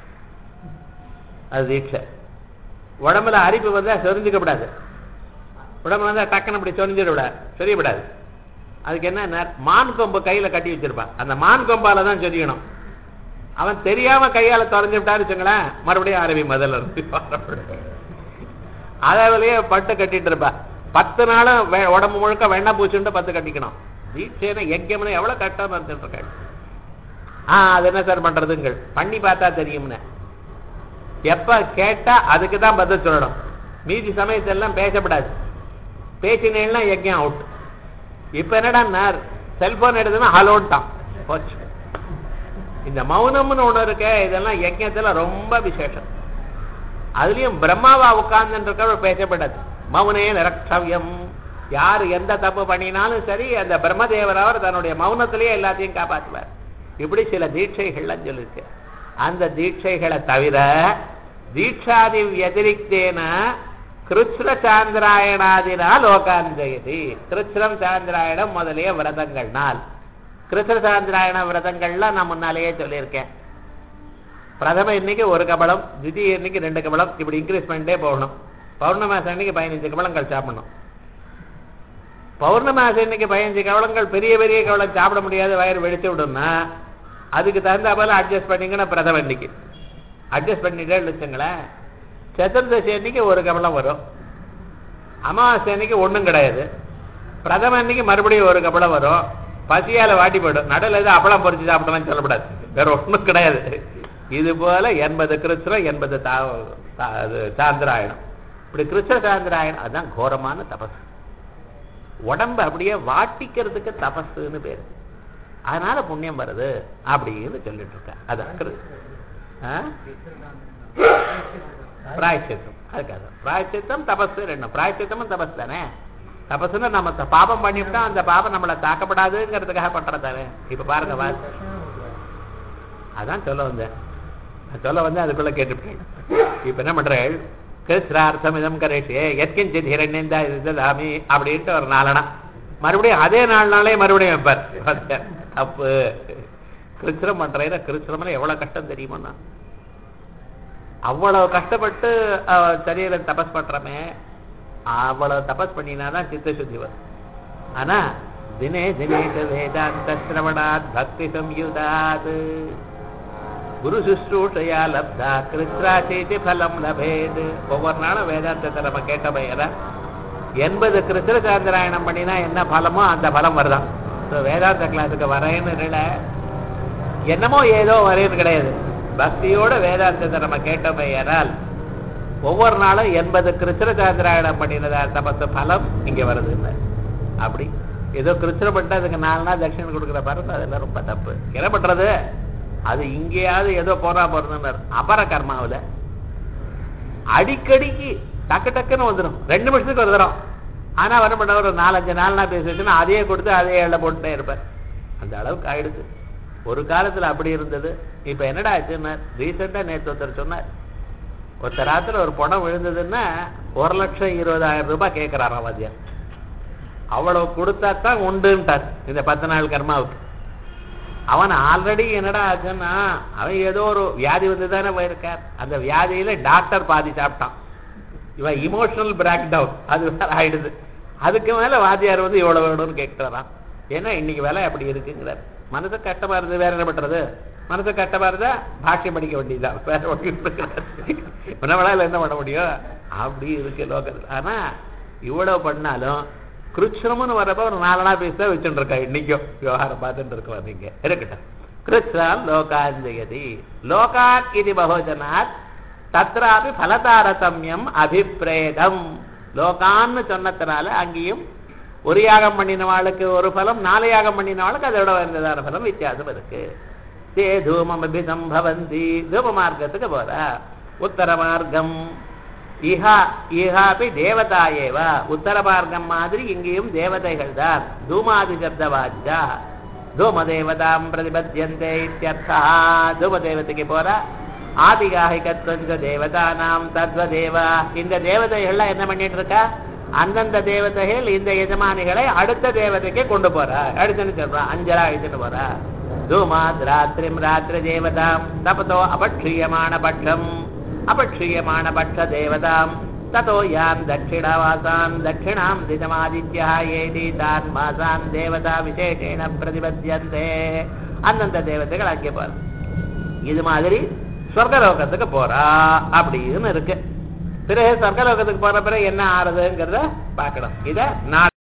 அது தீட்சை உடம்புல அரிப்பு வந்தா சொரிஞ்சுக்கப்படாது உடம்புல வந்தா டக்குன்னு அப்படி சொரிஞ்சிடக்கூடாது சொரியப்படாது அதுக்கு என்ன மான் கொம்பு கையில கட்டி வச்சிருப்பான் அந்த மான் கொம்பால தான் சொரியணும் அவன் தெரியாம கையால தொலைஞ்சு விட்டாரு வச்சுங்களேன் மறுபடியும் ஆரம்பி முதல்ல இருந்து அதே பட்டு கட்டிட்டு இருப்பா பத்து நாளும் வெ- உடம்பு முழுக்க வெண்ணெய் பூச்சுண்டு பத்து கட்டிக்கணும் தீட்சைன்னு யஜ்யம்னு எவ்வளவு கஷ்டம் நடத்திட்டு இருக்காரு ஆ அது என்ன சார் பண்றதுங்கள் பண்ணி பார்த்தா தெரியும்னு எப்ப கேட்டா அதுக்கு தான் பதில் சொல்லணும் மீதி சமயத்தெல்லாம் பேசப்படாது பேசினேன்னா யஜ்யம் அவுட் இப்ப என்னடா செல்போன் எடுத்துனா ஹலோன்ட்டான் போச்சு இந்த மௌனம்னு ஒண்ணு இருக்க இதெல்லாம் யஜ்யத்துல ரொம்ப விசேஷம் அதுலயும் பிரம்மாவா உட்கார்ந்து பேசப்படாது மௌனே நிரக்ஷவியம் யார் எந்த தப்பு பண்ணினாலும் சரி அந்த பிரம்மதேவரவர் தன்னுடைய மௌனத்திலேயே எல்லாத்தையும் காப்பாற்றுவார் இப்படி சில தீட்சைகள்லாம் சொல்லிருக்கு அந்த தீட்சைகளை தவிர தீட்சாதி வதிரிக்தேன கிருஷ்ண சாந்திராயணாதினா லோகாந்தயதி கிருஷ்ணம் சாந்திராயணம் முதலிய விரதங்கள்னால் கிருஷ்ண சாந்திராயண விரதங்கள்லாம் நான் முன்னாலேயே சொல்லியிருக்கேன் பிரதம இன்னைக்கு ஒரு கபலம் திடீர் இன்னைக்கு ரெண்டு கபலம் இப்படி இன்க்ரீஸ் பண்ணிட்டே போகணும் பௌர்ணமாசம் அன்னைக்கு பதினஞ்சு கபலங்கள் சாப்பிடணும் பௌர்ணமாசம் இன்னைக்கு பதினஞ்சு கவலங்கள் பெரிய பெரிய கவலம் சாப்பிட முடியாத வயிறு வெடிச்சு விடும்னா அதுக்கு தகுந்த போல அட்ஜஸ்ட் பண்ணிங்கன்னா பிரதம இன்னைக்கு அட்ஜஸ்ட் பண்ணிட்டே வச்சுங்களேன் சதுர்தசி அன்னைக்கு ஒரு கவலம் வரும் அமாவாசை அன்னைக்கு ஒண்ணும் கிடையாது பிரதம அன்னைக்கு மறுபடியும் ஒரு கபலம் வரும் பசியால வாட்டி போயிடும் நடுவில் எது அப்பளம் பொரிச்சு சாப்பிடலாம்னு சொல்லக்கூடாது வேற ஒண்ணும் கிடையாது இது போல எண்பது கிருஷ்ணம் எண்பது தா தா- அது சாந்திராயணம் இப்படி கிருஷ்ண சாந்திராயணம் அதுதான் கோரமான தபஸ் உடம்ப அப்படியே வாட்டிக்கிறதுக்கு தபஸ்ன்னு பேரு அதனால புண்ணியம் வருது அப்படின்னு சொல்லிட்டு இருக்க அதான் கிரு- ஆ? பிராயச்சித்தம் அதுக்காக பிராயச்சித்தம் தபஸ் ரெண்டும் பிராயச்சித்தமும் தபஸ் தானே தபஸ்ன்னு நம்ம த- பாபம் பண்ணிவிட்டா அந்த பாபம் நம்மளை தாக்கப்படாதுங்கிறதுக்காக பண்றதானே இப்ப பாருங்க வா அதான் சொல்ல வந்தேன் நான் சொல்ல வந்து அதுக்குள்ள கேட்டுவிட்டேன் இப்ப என்ன பண்றேன் கிருஷ்ணார்த்தம் இதம் கரேஷே எத்கிஞ்சித் ஹிரண்யந்தா இதுதாமி அப்படின்ட்டு ஒரு நாலனா மறுபடியும் அதே நாலு நாளே மறுபடியும் வைப்பார் பார்த்தேன். தப்பு கிருஷ்ணம் பண்றேன் கிருஷ்ணம்ல எவ்வளவு கஷ்டம் தெரியுமா அவ்வளவு கஷ்டப்பட்டு அஹ், சரீரம் தபஸ் பண்றமே அவ்வளவு தபஸ் பண்ணினாதான் சித்த சுத்தி வரும் ஆனா தினே தினேஷ வேதாந்த சிரவணாத் பக்தி சம்யுதாத் குரு சுஷ்ரூஷையா லப்தா கிருத்ராச்சேதி பலம் லபேது ஒவ்வொரு நாளும் வேதாந்தத்தை நம்ம கேட்ட பெயர எண்பது கிருஷ்ண சாந்திராயணம் பண்ணினா என்ன பலமோ அந்த பலம் வருதான் So, வேதாந்த கிளாஸுக்கு வரேன்னு இல்லை என்னமோ ஏதோ வரேன்னு கிடையாது பக்தியோட வேதாந்தத்தை நம்ம கேட்ட பெயரால் ஒவ்வொரு நாளும் எண்பது கிருஷ்ண சாந்திராயணம் பண்ணினதா தபசு பலம் இங்க வருது அப்படி ஏதோ கிருஷ்ண பண்ணிட்டு அதுக்கு நாலு நாள் தட்சிணம் கொடுக்குற பாருங்க அதெல்லாம் ரொம்ப தப்பு என்ன பண்றது அது இங்கேயாவது ஏதோ போறா போறதுன்னு அபர கர்மாவுல அடிக்கடிக்கு டக்கு டக்குன்னு வந்துடும் ரெண்டு நிமிஷத்துக்கு ஒரு தரம் ஆனா வர பண்ண ஒரு நாலஞ்சு நாள்னா பேசிச்சுன்னா அதையே கொடுத்து அதே எண்ணெய் போட்டுட்டே இருப்பார் அந்த அளவுக்கு ஆயிடுச்சு ஒரு காலத்துல அப்படி இருந்தது இப்ப என்னடா ஆச்சுன்னா ரீசெண்டா நேற்று ஒருத்தர் சொன்னார் ஒருத்தர் ராத்திரி ஒரு பணம் விழுந்ததுன்னா ஒரு லட்சம் இருபதாயிரம் ரூபாய் கேட்கிறாராம் வாத்தியார் அவ்வளவு கொடுத்தா தான் உண்டுன்ட்டார் இந்த பத்து நாள் கர்மாவுக்கு அவன் ஆல்ரெடி என்னடா ஆச்சுன்னா அவன் ஏதோ ஒரு வியாதி வந்து தானே போயிருக்கார் அந்த வியாதியில டாக்டர் பாதி சாப்பிட்டான் இவன் இமோஷனல் பிரேக் டவுன் அது வேற ஆயிடுது அதுக்கு மேல வாத்தியார் வந்து இவ்வளவு வேணும்னு கேட்கிறாராம் ஏன்னா இன்னைக்கு விலை அப்படி இருக்குங்கிறார் மனசு கஷ்டமா இருந்து வேற என்ன பண்றது மனசு கஷ்டமா இருந்தா பாஷ்யம் படிக்க வேண்டியதுதான் வேற ஒன்று நம்மளால என்ன பண்ண முடியும் அப்படி இருக்கு லோகத்தில் ஆனா இவ்வளவு பண்ணாலும் கிருஷ்ணம்னு வரப்ப ஒரு நாலனா பீஸ் தான் வச்சுட்டு இருக்கா இன்னைக்கும் விவகாரம் பார்த்துட்டு இருக்கோம் நீங்க இருக்கட்டும் கிருஷ்ணான் லோகாந்தயதி லோகாத் இது பகுஜனாத் தத்ராபி பலதாரதமியம் அபிப்பிரேதம் லோகான்னு சொன்னதுனால அங்கேயும் ஒரு யாகம் பண்ணினவாளுக்கு ஒரு பலம் நாலு யாகம் பண்ணினவாளுக்கு அதோட வந்ததான பலம் வித்தியாசம் இருக்கு தே தூமம் அபிசம்பவந்தி தூம மார்க்கத்துக்கு போற உத்தர மார்க்கம் இஹா இஹாபி தேவதா ஏவ உத்தர மார்க்கம் மாதிரி இங்கேயும் தேவதைகள் தான் தூமாதி சப்தவாச்சா தூம தேவதாம் பிரதிபத்தியந்தே இத்தியர்த்தா தூம தேவதைக்கு போற ஆதிகாகிகத்வஞ்ச தேவதானாம் தத்வதேவா இந்த தேவதைகள்லாம் என்ன பண்ணிட்டு இருக்கா அந்தந்த தேவதைகள் இந்த எஜமானிகளை அடுத்த தேவதைக்கு கொண்டு போறா அடுத்துன்னு சொல்றா அஞ்சலா அழிச்சுட்டு போறா தூமாத் ராத்திரிம் ராத்திரி தேவதாம் தபதோ அபக்ஷீயமான பட்சம் அபக்ஷீயமான பட்ச தேவதாம் ததோ யான் தட்சிணவாசான் தட்சிணாம் திசமாதித்யா ஏதி தான் மாசான் தேவதா விசேஷேன பிரதிபத்தியந்தே அந்தந்த தேவதைகள் அங்கே போற இது மாதிரி சொர்க்கலோகத்துக்கு போறா அப்படின்னு இருக்கு பிறகு சொர்க்கலோகத்துக்கு போற பிறகு என்ன ஆறுதுங்கிறத பார்க்கணும் இத நாளை